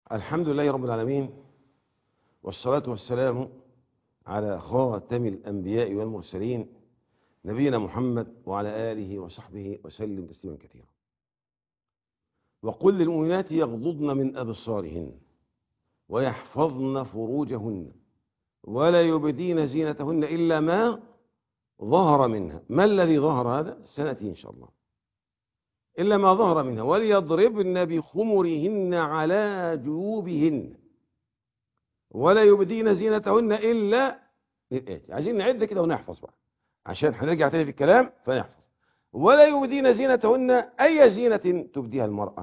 الحمد لله رب العالمين والصلاة والسلام على خاتم الأنبياء والمرسلين نبينا محمد وعلى آله وصحبه وسلم تسليما كثيرا وقل للمؤمنات يغضضن من أبصارهن ويحفظن فروجهن ولا يبدين زينتهن إلا ما ظهر منها ما الذي ظهر هذا سنأتي إن شاء الله إلا ما ظهر منها وليضربن بخمرهن على جيوبهن ولا يبدين زينتهن إلا للآتي عايزين نعد كده ونحفظ بقى عشان هنرجع تاني في الكلام فنحفظ ولا يبدين زينتهن أي زينة تبديها المرأة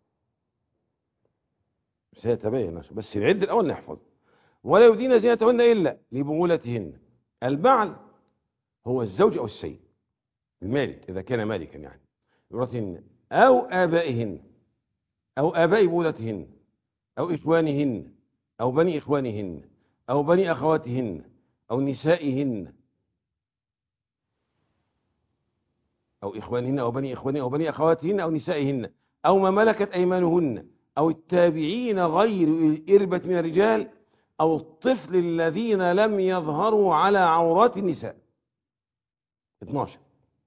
سيتبين بس نعد الأول نحفظ ولا يبدين زينتهن إلا لبعولتهن البعل هو الزوج أو السيد المالك إذا كان مالكا يعني يورثهن أو آبائهن أو آباء بولتهن أو إخوانهن أو بني إخوانهن أو بني أخواتهن أو نسائهن أو إخوانهن أو بني إخوانهن أو بني أخواتهن أو نسائهن أو ما ملكت أيمانهن أو التابعين غير الإربة من الرجال أو الطفل الذين لم يظهروا على عورات النساء 12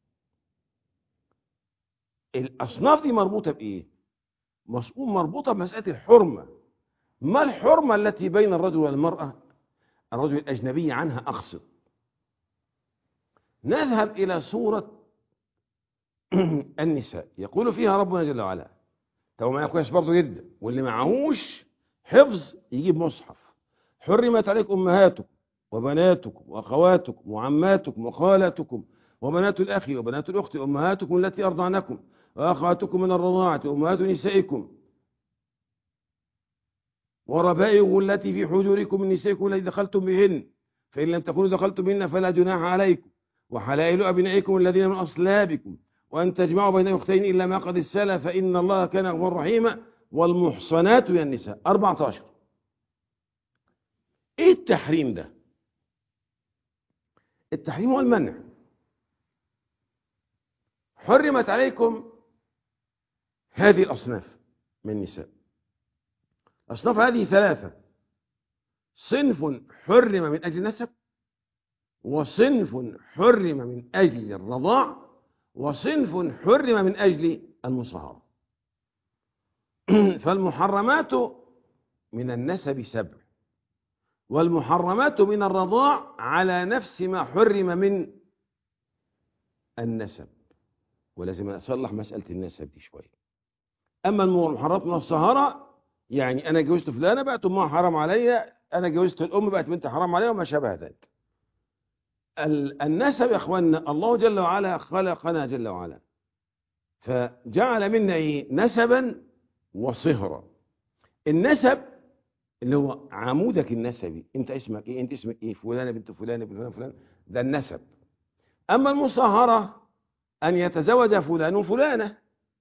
الأصناف دي مربوطة بإيه؟ مسؤول مربوطة بمسألة الحرمة ما الحرمة التي بين الرجل والمرأة الرجل الأجنبي عنها أقصد نذهب إلى سورة النساء يقول فيها ربنا جل وعلا طبعا معايا كويس برضه جدا واللي معهوش حفظ يجيب مصحف حرمت عليكم أمهاتكم وبناتكم وأخواتكم وعماتكم وخالاتكم وبنات الأخ وبنات الأخت أمهاتكم التي أرضعنكم وأخواتكم من الرضاعة أمهات نسائكم وربائكم التي في حجوركم من نسائكم التي دخلتم بهن فإن لم تكونوا دخلتم بهن فلا جناح عليكم وحلائل أبنائكم الذين من أصلابكم وأن تجمعوا بين أختين إلا ما قد السلف فإن الله كان غفورا رحيما والمحصنات من النساء 14 إيه التحريم ده؟ التحريم هو المنع حرمت عليكم هذه الأصناف من النساء الأصناف هذه ثلاثة صنف حرم من أجل النسب وصنف حرم من أجل الرضاع وصنف حرم من أجل المصاهرة فالمحرمات من النسب سبع والمحرمات من الرضاع على نفس ما حرم من النسب ولازم أصلح مسألة النسب دي شوية أما المحرمات من الصهارة يعني أنا جوزت فلانة بقت أمها حرام عليا أنا جوزت الأم بقت بنت حرام عليا وما شابه ذلك النسب يا أخواننا الله جل وعلا خلقنا جل وعلا فجعل منا إيه نسبا وصهرا النسب اللي هو عمودك النسبي انت اسمك ايه انت اسمك ايه فلانه بنت فلان بنت فلان فلان ده النسب اما المصاهره ان يتزوج فلان فلانه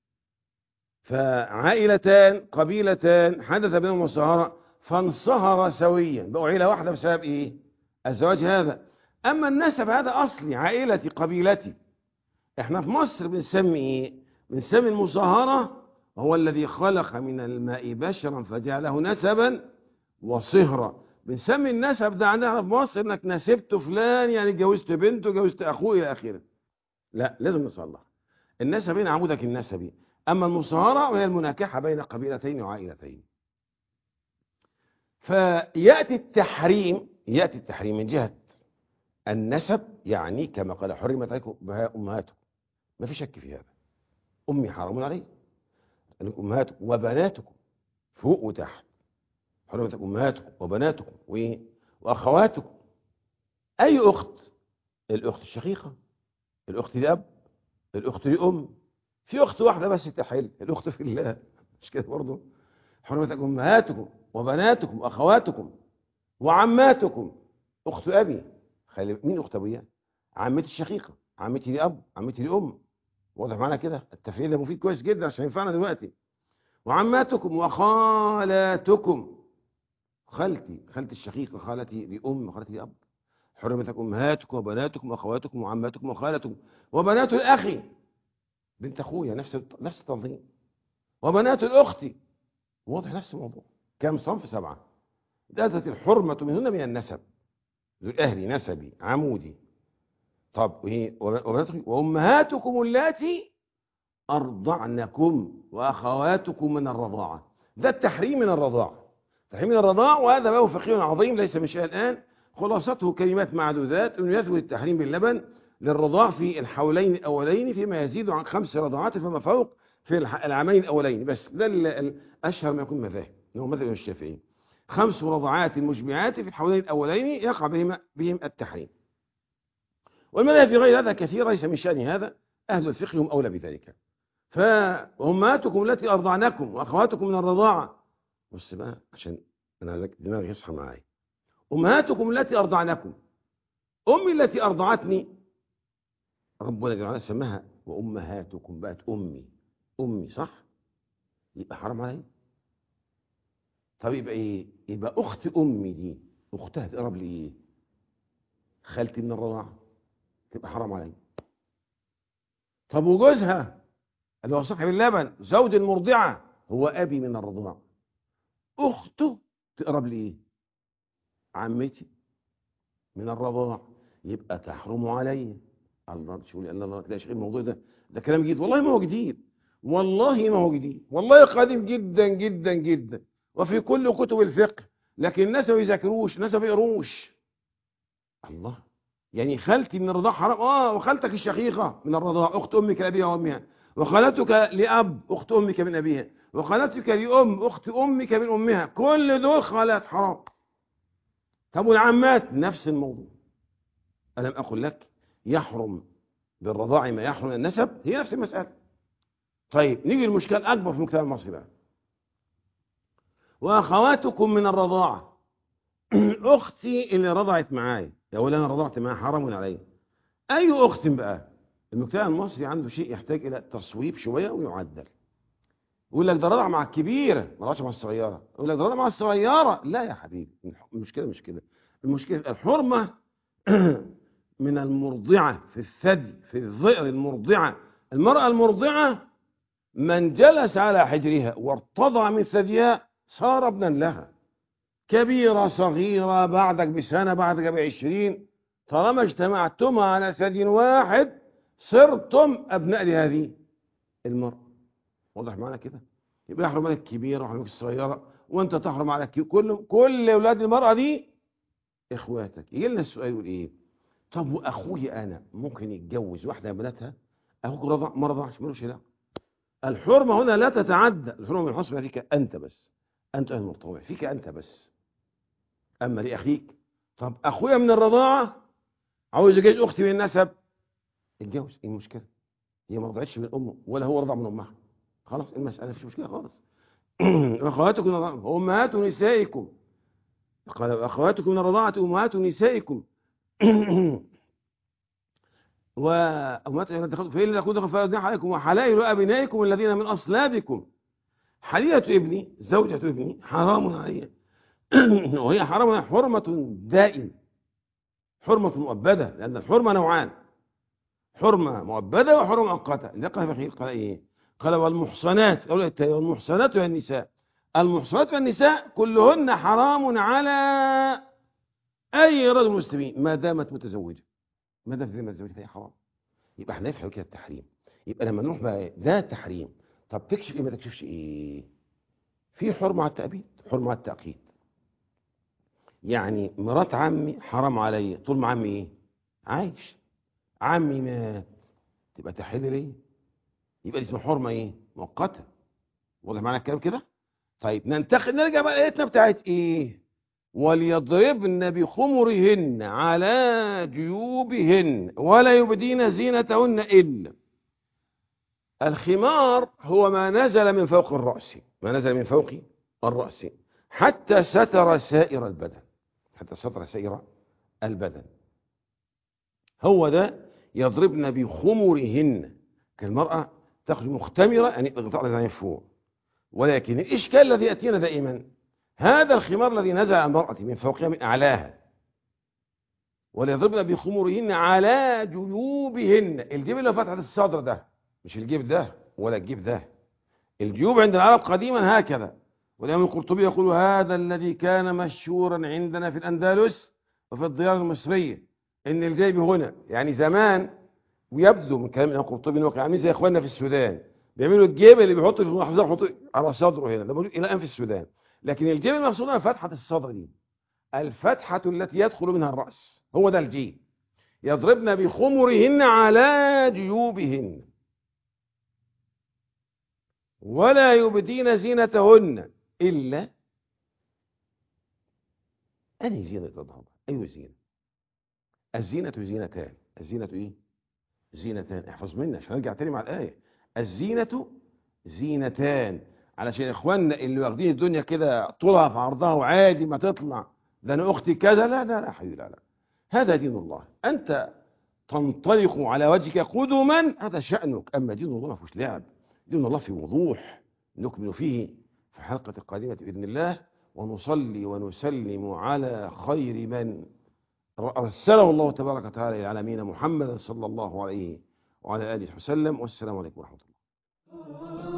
فعائلتان قبيلتان حدث بينهم مصاهره فانصهر سويا بقوا عيله واحده بسبب ايه الزواج هذا اما النسب هذا اصلي عائلتي قبيلتي احنا في مصر بنسمي ايه بنسمي المصاهره هو الذي خلق من الماء بشرا فجعله نسبا وصهرة بنسمي النسب ده عندنا في مصر انك نسبت فلان يعني جوزت بنته جوزت اخوه الى اخره لا لازم نصلح النسب هنا عمودك النسبي اما المصاهره وهي المناكحه بين قبيلتين وعائلتين فياتي التحريم ياتي التحريم من جهه النسب يعني كما قال حرمت عليكم بها امهاتكم ما في شك في هذا امي حرام علي امهاتكم وبناتكم فوق وتحت حرمت امهاتكم وبناتكم واخواتكم اي اخت الاخت الشقيقه الاخت لاب الاخت لام في اخت واحده بس تحل الاخت في الله مش كده برضه حرمت امهاتكم وبناتكم واخواتكم وعماتكم اخت ابي خلي مين اخت ابويا عمتي الشقيقه عمتي لاب عمتي لام واضح معانا كده التفعيل ده مفيد كويس جدا عشان ينفعنا دلوقتي وعماتكم وخالاتكم خالتي خالتي الشقيقة خالتي لأم خالتي لأب حرمت أمهاتكم وبناتكم وأخواتكم وعماتكم وخالتكم وبنات الأخ بنت أخويا نفس نفس التنظيم وبنات الأخت واضح نفس الموضوع كم صنف سبعة داتت الحرمة منهن من النسب ذو الأهلي نسبي عمودي طب وإيه وبناتكم وأمهاتكم اللاتي أرضعنكم وأخواتكم من الرضاعة ده التحريم من الرضاعة تحريم من الرضاعة وهذا باب فقه عظيم ليس من شيء الآن خلاصته كلمات معدودات أنه يثبت التحريم باللبن للرضاع في الحولين الأولين فيما يزيد عن خمس رضعات فما فوق في العامين الأولين بس ده أشهر ما يكون مذاهب هو مذهب الشافعي خمس رضعات مشبعات في الحولين الأولين يقع بهم, بهم التحريم والمذاهب في غير هذا كثير ليس من شأن هذا أهل الفقه هم أولى بذلك فأمهاتكم التي أرضعنكم وأخواتكم من الرضاعة بص بقى عشان أنا عايزك دماغي يصحى معايا أمهاتكم التي أرضعنكم أمي التي أرضعتني ربنا جل وعلا سماها وأمهاتكم بقت أمي أمي صح يبقى حرام علي طب يبقى إيه يبقى أخت أمي دي أختها تقرب لي إيه خالتي من الرضاعة تبقى حرام علي طب وجوزها اللي هو صاحب اللبن زوج المرضعة هو أبي من الرضاعة أخته تقرب لي إيه عمتي من الرضاعة يبقى تحرم علي الله شو الله الله تلاقي شيء الموضوع ده ده كلام جديد والله ما هو جديد والله ما هو جديد والله قديم جدا جدا جدا وفي كل كتب الفقه لكن الناس ما بيذاكروش الناس ما بيقروش الله يعني خالتي من الرضاعة حرام اه وخالتك الشقيقة من الرضاعة اخت امك لابيها وامها وخالتك لاب اخت امك من ابيها وخالتك لام اخت امك من امها كل دول خالات حرام طب والعمات نفس الموضوع ألم أقل لك يحرم بالرضاع ما يحرم النسب هي نفس المسألة طيب نيجي المشكلة الأكبر في المجتمع المصري بقى وأخواتكم من الرضاعة أختي اللي رضعت معايا يا ولا أنا رضعت معاها حرام علي أي أخت بقى المجتمع المصري عنده شيء يحتاج إلى تصويب شوية ويعدل يقول لك ده رضع مع الكبيرة ما رضعش مع الصغيرة يقول لك ده رضع مع الصغيرة لا يا حبيبي المشكلة مش كده المشكلة الحرمة من المرضعة في الثدي في الظئر المرضعة المرأة المرضعة من جلس على حجرها وارتضع من ثديها صار ابنا لها كبيرة صغيرة بعدك بسنة بعدك بعشرين طالما اجتمعتما على ثدي واحد صرتم أبناء لهذه المرأة واضح معنا كده يبقى يحرم عليك الكبيرة ويحرم عليك الصغيرة وانت تحرم على كل كل اولاد المرأة دي اخواتك يجي لنا السؤال يقول ايه طب واخوي انا ممكن يتجوز واحده من بناتها اخوك رضع ما رضعش ملوش لا الحرمه هنا لا تتعدى الحرمه من الحصمه فيك انت بس انت المرتضع فيك انت بس اما لاخيك طب اخويا من الرضاعه عاوز يجوز اختي من النسب اتجوز ايه المشكله هي ما رضعتش من امه ولا هو رضع من امها خلاص المساله مفيش مشكله خالص اخواتكم امهات نسائكم قال اخواتكم من الرضاعه امهات نسائكم وأمهات فإن لكم دخل فأدنح عليكم وحلائل أبنائكم الذين من أصلابكم حليلة ابني زوجة ابني حرام علي وهي حرام حرمة دائم حرمة مؤبدة لأن الحرمة نوعان حرمة مؤبدة وحرمة مؤقتة اللي قال في قال إيه قال والمحصنات والمحصنات والنساء المحصنات والنساء كلهن حرام على أي رجل مسلمين ما دامت متزوجة ما دامت متزوجة فهي حرام يبقى احنا نفهم كده التحريم يبقى لما نروح بقى ده تحريم طب تكشف ايه ما تكشفش ايه في حرمة على التأبيد حرمة على التأقيد يعني مرات عمي حرام عليا طول ما عمي ايه عايش عمي مات تبقى تحل ليه يبقى دي اسمها حرمة ايه مؤقتة واضح معنى الكلام كده طيب ننتقل نرجع بقى الايتنا بتاعت ايه وليضربن بخمرهن على جيوبهن ولا يبدين زينتهن إلا الخمار هو ما نزل من فوق الرأس ما نزل من فوق الرأس حتى ستر سائر البدن حتى ستر سائر البدن هو ده يضربن بخمرهن كالمرأة تخرج مختمرة يعني الغطاء الذي فوق ولكن الإشكال الذي يأتينا دائما هذا الخمار الذي نزل عن المرأة من فوقها من أعلاها وليضربن بخمورهن على جيوبهن الجيب اللي فتحت الصدر ده مش الجيب ده ولا الجيب ده الجيوب عند العرب قديما هكذا والإمام القرطبي يقول هذا الذي كان مشهورا عندنا في الأندلس وفي الديار المصرية إن الجيب هنا يعني زمان ويبدو من كلام الإمام القرطبي إنه كان عاملين زي إخواننا في السودان بيعملوا الجيب اللي بيحط في المحفظة بيحطه على صدره هنا ده موجود إلى الآن في السودان لكن الجيب المقصود فتحة الصدر دي الفتحة التي يدخل منها الرأس هو ده الجيب يضربن بخمرهن على جيوبهن ولا يبدين زينتهن إلا أنهي زينة تظهر أي زينة الزينة زينتان الزينة إيه زينتان احفظ مني عشان ارجع تاني مع الآية الزينة زينتان علشان اخواننا اللي واخدين الدنيا كده طولها في عرضها وعادي ما تطلع ده انا اختي كذا لا لا لا حبيبي لا لا هذا دين الله انت تنطلق على وجهك قدما هذا شأنك اما دين الله ما فيهوش لعب دين الله في وضوح نكمل فيه في الحلقة القادمة بإذن الله ونصلي ونسلم على خير من أرسله الله تبارك وتعالى إلى العالمين محمدا صلى الله عليه وعلى آله وسلم والسلام عليكم ورحمة الله